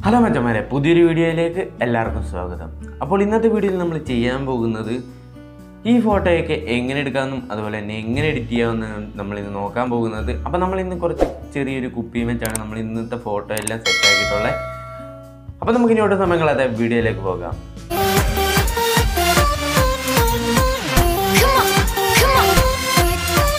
Hello മച്ചന്മാരെ പുതിയൊരു വീഡിയോയിലേക്ക് എല്ലാവർക്കും സ്വാഗതം അപ്പോൾ ഇന്നത്തെ വീഡിയോയിൽ നമ്മൾ ചെയ്യാൻ പോകുന്നത് ഈ ഫോട്ടോയൊക്കെ എങ്ങനെ എടുക്കാമെന്നും അതുപോലെ തന്നെ എങ്ങനെ എഡിറ്റ് ചെയ്യാമെന്നും നമ്മൾ ഇന്ന് നോക്കാൻ പോകുന്നത് അപ്പോൾ നമ്മൾ ഇന്ന് കുറച്ച് ചെറിയൊരു കുപ്പിയും വെച്ചാണ് നമ്മൾ ഇന്നത്തെ ഫോട്ടോ എല്ലാം സെറ്റ് ആക്കിയിട്ടുള്ളത് അപ്പോൾ നമുക്ക് ഇനി ഒട്ടും സമയങ്ങളാതെ വീഡിയോയിലേക്ക് പോകാം Come on, come on.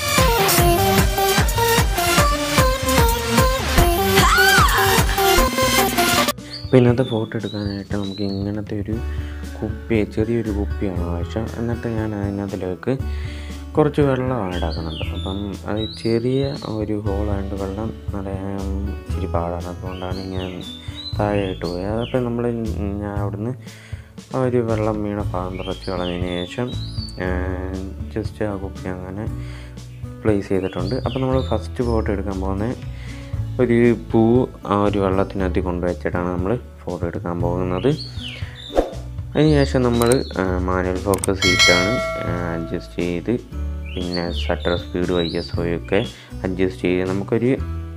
അപ്പോൾ ഇന്നത്തെ ഫോട്ടോ എടുക്കാനായിട്ട് നമുക്ക് ഇങ്ങനത്തെ ഒരു കുപ്പി ചെറിയൊരു കുപ്പിയാണ് ആവശ്യം എന്നിട്ട് ഞാൻ അതിനകത്തിലേക്ക് കുറച്ച് വെള്ളം ആഡാക്കുന്നുണ്ട് അപ്പം അത് ചെറിയ ഒരു ഹോളായതുകൊണ്ട് വെള്ളം നിറയാൻ ഇച്ചിരി പാടാണ് അതുകൊണ്ടാണ് ഞാൻ താഴെയിട്ട് പോയത് അപ്പോൾ നമ്മൾ ഞാൻ അവിടുന്ന് ആ ഒരു വെള്ളം വീണ ഭാഗം തുറച്ച് കളഞ്ഞതിന് ശേഷം ജസ്റ്റ് ആ കുപ്പി അങ്ങനെ പ്ലേസ് ചെയ്തിട്ടുണ്ട് അപ്പോൾ നമ്മൾ ഫസ്റ്റ് ഫോട്ടോ എടുക്കാൻ പോകുന്നത് ഒരു പൂ ആ ഒരു വെള്ളത്തിനകത്ത് കൊണ്ടുവച്ചിട്ടാണ് നമ്മൾ ഫോട്ടോ എടുക്കാൻ പോകുന്നത് അതിനുശേഷം നമ്മൾ മാനുവൽ ഫോക്കസ് ഹീറ്റാണ് അഡ്ജസ്റ്റ് ചെയ്ത് പിന്നെ ഷട്ടർ സ്പീഡ് ഐ എസ് ഒക്കെ അഡ്ജസ്റ്റ് ചെയ്ത് നമുക്കൊരു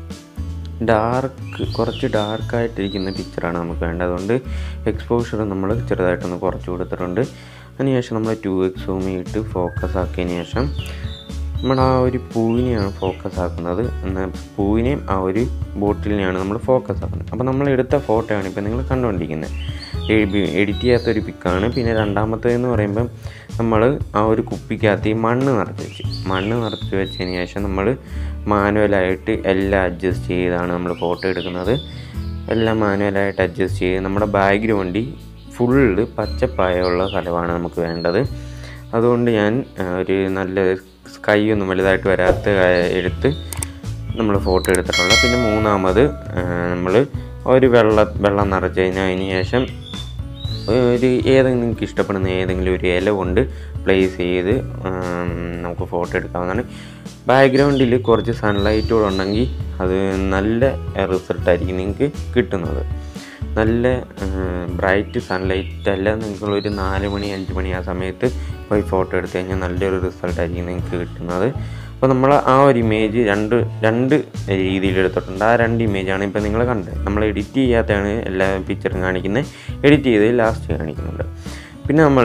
ഡാർക്ക് കുറച്ച് ഡാർക്കായിട്ടിരിക്കുന്ന പിക്ചറാണ് നമുക്ക് വേണ്ടത് അതുകൊണ്ട് എക്സ്പോഷർ നമ്മൾ ചെറുതായിട്ടൊന്ന് കുറച്ച് കൊടുത്തിട്ടുണ്ട് അതിനുശേഷം നമ്മൾ ടു എക്സ് സൂം ഇട്ട് ഫോക്കസ് ആക്കിയതിന് ശേഷം നമ്മൾ ആ ഒരു പൂവിനെയാണ് ഫോക്കസ് ആക്കുന്നത് എന്നാൽ പൂവിനെയും ആ ഒരു ബോട്ടിലിനെയാണ് നമ്മൾ ഫോക്കസ് ആക്കുന്നത് അപ്പോൾ നമ്മൾ എടുത്ത ഫോട്ടോയാണ് ഇപ്പോൾ നിങ്ങൾ കണ്ടുകൊണ്ടിരിക്കുന്നത് എഡിറ്റ് ചെയ്യാത്തൊരു പിക്കാണ് പിന്നെ രണ്ടാമത്തേതെന്ന് പറയുമ്പം നമ്മൾ ആ ഒരു കുപ്പിക്കകത്ത് ഈ മണ്ണ് നിറച്ച് വെച്ച് മണ്ണ് നിറച്ച് വെച്ചതിന് ശേഷം നമ്മൾ മാനുവലായിട്ട് എല്ലാം അഡ്ജസ്റ്റ് ചെയ്താണ് നമ്മൾ ഫോട്ടോ എടുക്കുന്നത് എല്ലാം മാനുവലായിട്ട് അഡ്ജസ്റ്റ് ചെയ്ത് നമ്മുടെ ബാക്ക്ഗ്രൗണ്ടിൽ ഫുള്ള് പച്ചപ്പായുള്ള സ്ഥലമാണ് നമുക്ക് വേണ്ടത് അതുകൊണ്ട് ഞാൻ ആ, ഒരു നല്ല സ്കൈ ഒന്നും വലുതായിട്ട് വരാത്ത ആ, എടുത്ത് നമ്മൾ ഫോട്ടോ എടുത്തിട്ടുള്ളത് പിന്നെ മൂന്നാമത് നമ്മൾ ഒരു വെള്ള വെള്ളം നിറച്ച് കഴിഞ്ഞാൽ അതിന് ശേഷം ഒരു ഏതെങ്കിലും നിങ്ങൾക്ക് ഇഷ്ടപ്പെടുന്ന ഏതെങ്കിലും ഒരു ഇല കൊണ്ട് പ്ലേസ് ചെയ്ത് ആം, നമുക്ക് ഫോട്ടോ എടുക്കാവുന്നതാണ് ബാക്ക്ഗ്രൗണ്ടിൽ കുറച്ച് സൺലൈറ്റ് കൂടെ ഉണ്ടെങ്കിൽ അത് നല്ല റിസൾട്ടായിരിക്കും നിങ്ങൾക്ക് കിട്ടുന്നത് നല്ല ബ്രൈറ്റ് സൺലൈറ്റ് അല്ല നിങ്ങളൊരു നാല് മണി അഞ്ച് മണി ആ സമയത്ത് പോയി ഫോട്ടോ എടുത്തു കഴിഞ്ഞാൽ നല്ലൊരു റിസൾട്ടായിരിക്കും നിങ്ങൾക്ക് കിട്ടുന്നത് അപ്പോൾ നമ്മൾ ആ ഒരു ഇമേജ് രണ്ട് രണ്ട് രീതിയിൽ എടുത്തിട്ടുണ്ട് ആ രണ്ട് ഇമേജാണ് ഇപ്പോൾ നിങ്ങൾ കണ്ടത് നമ്മൾ എഡിറ്റ് ചെയ്യാത്തതാണ് എല്ലാ പിക്ചറും കാണിക്കുന്നത് എഡിറ്റ് ചെയ്ത് ലാസ്റ്റ് കാണിക്കുന്നുണ്ട് പിന്നെ നമ്മൾ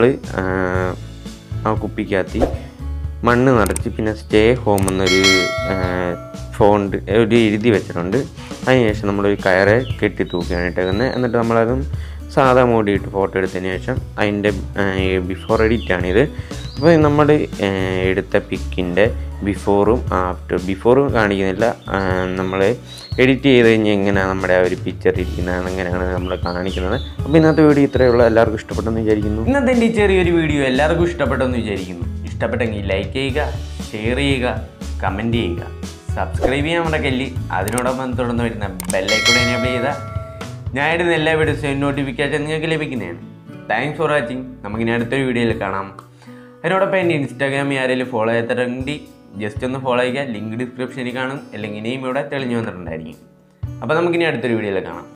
ആ കുപ്പിക്കകത്ത് മണ്ണ് നിറച്ച് പിന്നെ സ്റ്റേ ഹോം എന്നൊരു ഫോണ്ട് ഒരു എഴുതി വെച്ചിട്ടുണ്ട് അതിനുശേഷം നമ്മളൊരു കയറ് കെട്ടി തൂക്കിയാണ് ഇട്ടേക്കുന്നത് എന്നിട്ട് നമ്മളതും സാധാ മോഡിയിട്ട് ഫോട്ടോ എടുത്തതിന് ശേഷം അതിൻ്റെ ബിഫോർ എഡിറ്റാണിത് അപ്പോൾ നമ്മൾ എടുത്ത പിക്കിൻ്റെ ബിഫോറും ആഫ്റ്റർ ബിഫോറും കാണിക്കുന്നില്ല നമ്മൾ എഡിറ്റ് ചെയ്ത് കഴിഞ്ഞാൽ എങ്ങനെയാണ് നമ്മുടെ ആ ഒരു പിക്ചർ ഇരിക്കുന്നത് അങ്ങനെയാണ് നമ്മൾ കാണിക്കുന്നത് അപ്പോൾ ഇന്നത്തെ വീഡിയോ ഇത്രയേ ഉള്ളൂ എല്ലാവർക്കും ഇഷ്ടപ്പെട്ടെന്ന് വിചാരിക്കുന്നു ഇന്നത്തെ എൻ്റെ ഈ ചെറിയൊരു വീഡിയോ എല്ലാവർക്കും ഇഷ്ടപ്പെട്ടെന്ന് വിചാരിക്കുന്നു ഇഷ്ടപ്പെട്ടെങ്കിൽ ലൈക്ക് ചെയ്യുക ഷെയർ ചെയ്യുക കമൻറ്റ് ചെയ്യുക സബ്സ്ക്രൈബ് ചെയ്യാൻ മറക്കല്ലേ അതിനോടൊപ്പം തുടർന്ന് വരുന്ന ബെല്ലൈക്കൂടെ എനേബിൾ ചെയ്താൽ ഞാൻ ഇടുന്ന എല്ലാ വീഡിയോസും നോട്ടിഫിക്കേഷൻ നിങ്ങൾക്ക് ലഭിക്കുന്നതാണ് താങ്ക്സ് ഫോർ വാച്ചിങ് നമുക്കിനി അടുത്തൊരു വീഡിയോയിൽ കാണാം അതിനോടൊപ്പം എൻ്റെ ഇൻസ്റ്റാഗ്രാമിൽ ആരെങ്കിലും ഫോളോ ചെയ്യാത്തവരുണ്ടെങ്കിൽ ജസ്റ്റ് ഒന്ന് ഫോളോ ചെയ്യുക ലിങ്ക് ഡിസ്ക്രിപ്ഷനിൽ കാണും അല്ലെങ്കിൽ ഇനിയും ഇവിടെ തെളിഞ്ഞു വന്നിട്ടുണ്ടായിരിക്കും അപ്പോൾ നമുക്കിനി അടുത്തൊരു വീഡിയോയിൽ കാണാം